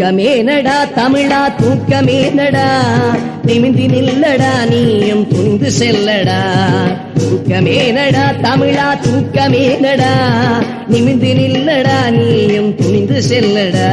தூக்கமேனடா தமிழா தூக்கமேனடா நிமிந்தி நில்லடா நீயும் துணிந்து செல்லடா தூக்கமேனடா தமிழா தூக்கமேனடா நிமிந்தி நில்லடா நீயும் துணிந்து செல்லடா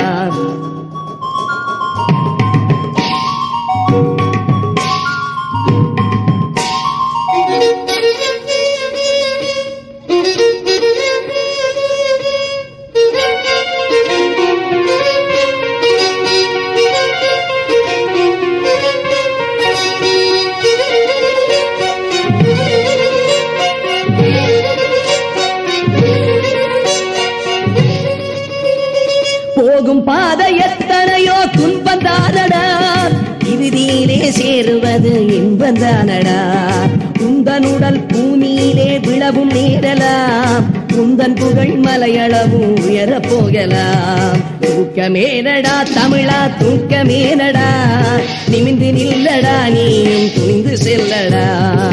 போகும் பாதை எத்தனையோ துன்பந்தானடா இறுதியிலே சேருவது இன்பந்தானடா உந்தன் உடல் பூமியிலே விழவும் நேரலாம் உந்தன் புகழ் மலையளவும் உயரப் போகலாம் தூக்கமேனடா தமிழா தூக்கமேனடா நிமிந்து நில்லடா நீயும் துணிந்து செல்லடா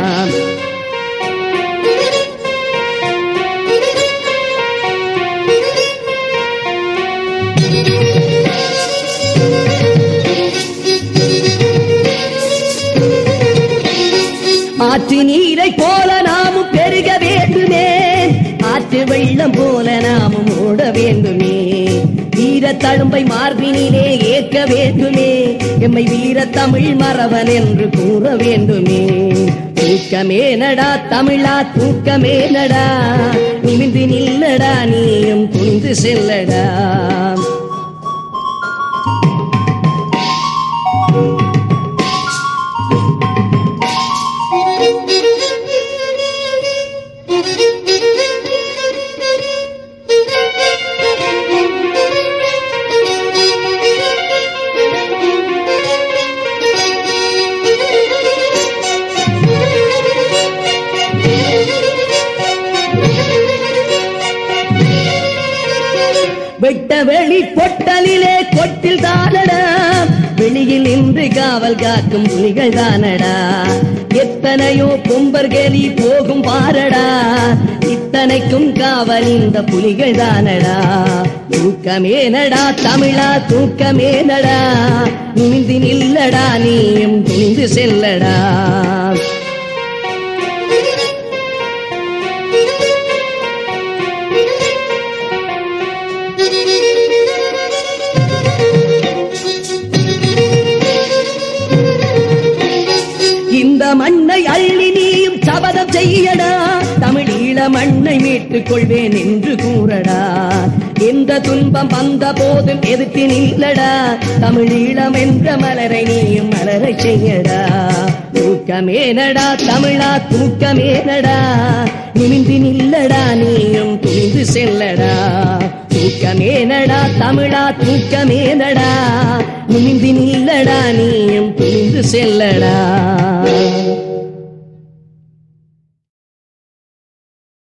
ஆற்று நீரை போல நாமும் பெருக வேண்டுமே ஆற்று வெள்ளம் போல நாமும் ஓட வேண்டுமே வீர தழும்பை மார்பினிலே ஏற்க வேண்டுமே எம்மை வீர தமிழ் மறவன் என்று கூற வேண்டுமே தூக்கமேனடா தமிழா தூக்கமேனடா நிமிந்து நில்லடா நீயும் துணிந்து செல்லடா வெட்ட வெளி பொட்டலிலே கொட்டில் தானடா வெளியில் நின்று காவல் காக்கும் புலிகள் தானடா எத்தனையோ பொம்பர்களி போகும் பாரடா இத்தனைக்கும் காவல் இந்த புலிகள் தானடா தூக்கமேனடா தமிழா தூக்கமேனடா நிமிந்து நில்லடா நீயும் துணிந்து செல்லடா இந்த மண்ணை அள்ளி நீயும் சபதம் செய்யடா தமிழீழ மண்ணை மீட்டுக் கொள்வேன் என்று கூறடா எந்த துன்பம் வந்த போதும் எதிர்த்து நில்லடா தமிழீழம் என்ற மலரை நீயும் மலரை செய்யடா தூக்கமேனடா தமிழா தூக்கமேனடா நிமிந்து நில்லடா நீயும் துணிந்து செல்லடா தூக்கமேனடா தமிழா தூக்கமேனடா நிமிந்து நில்லடா நீயும் துணிந்து செல்லடா